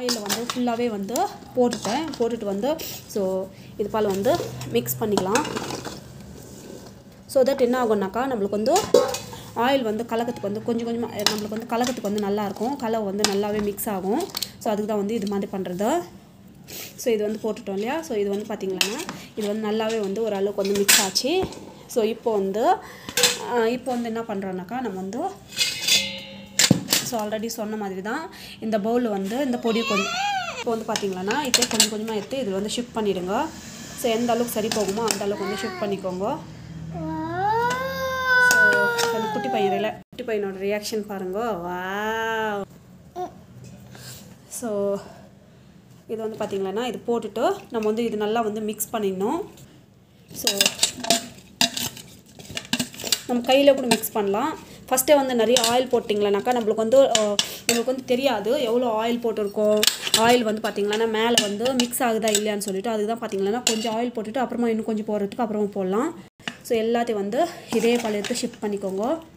ஆயிலில் வந்து ஃபுல்லாகவே வந்து போட்டுட்டேன் போட்டுட்டு வந்து ஸோ இது பால் வந்து மிக்ஸ் பண்ணிக்கலாம் ஸோ தட் என்ன ஆகும்னாக்கா நம்மளுக்கு வந்து ஆயில் வந்து கலக்கத்துக்கு வந்து கொஞ்சம் கொஞ்சமாக நம்மளுக்கு வந்து கலக்கத்துக்கு வந்து நல்லாயிருக்கும் கலவை வந்து நல்லாவே மிக்ஸ் ஆகும் ஸோ அதுக்கு தான் வந்து இது மாதிரி பண்ணுறது ஸோ இது வந்து போட்டுட்டோம் இல்லையா ஸோ இது வந்து பார்த்திங்கன்னா இது வந்து நல்லாவே வந்து ஓரளவுக்கு வந்து மிக்ஸ் ஆச்சு ஸோ இப்போ வந்து ஆஹ், இப்போ வந்து என்ன பண்ணுறோன்னாக்கா நம்ம வந்து ஸோ ஆல்ரெடி சொன்ன மாதிரி தான் இந்த பவுலில் வந்து இந்த பொடி கொஞ்சம் இப்போ வந்து பார்த்தீங்களன்னா இப்போ கொஞ்சம் கொஞ்சமாக எடுத்து இதில் வந்து ஷிஃப்ட் பண்ணிவிடுங்க ஸோ எந்த அளவுக்கு சரி போகுமோ அந்த அளவுக்கு வந்து ஷிஃப்ட் பண்ணிக்கோங்க ஸோ அந்த குட்டி பையன் ரில குட்டி பையனோட ரியாக்ஷன் பாருங்க வா ஸோ இது வந்து பார்த்திங்களன்னா இது போட்டுட்டு நம்ம வந்து இது நல்லா வந்து மிக்ஸ் பண்ணிடணும் ஸோ நம்ம கையில் கூட மிக்ஸ் பண்ணலாம் ஃபஸ்ட்டே வந்து நிறைய ஆயில் போட்டிங்களனாக்கா நம்மளுக்கு வந்து அஹ், நம்மளுக்கு வந்து தெரியாது எவ்வளோ ஆயில் போட்டிருக்கோம் ஆயில் வந்து பார்த்திங்கன்னா மேலே வந்து மிக்ஸ் ஆகுதா இல்லையான்னு சொல்லிட்டு அதுக்கு தான் பார்த்திங்கன்னா கொஞ்சம் ஆயில் போட்டுட்டு அப்புறமா இன்னும் கொஞ்சம் போடுறதுக்கு அப்புறமா போடலாம் ஸோ எல்லாத்தையும் வந்து இதே பால் எடுத்து ஷிஃப்ட் பண்ணிக்கோங்க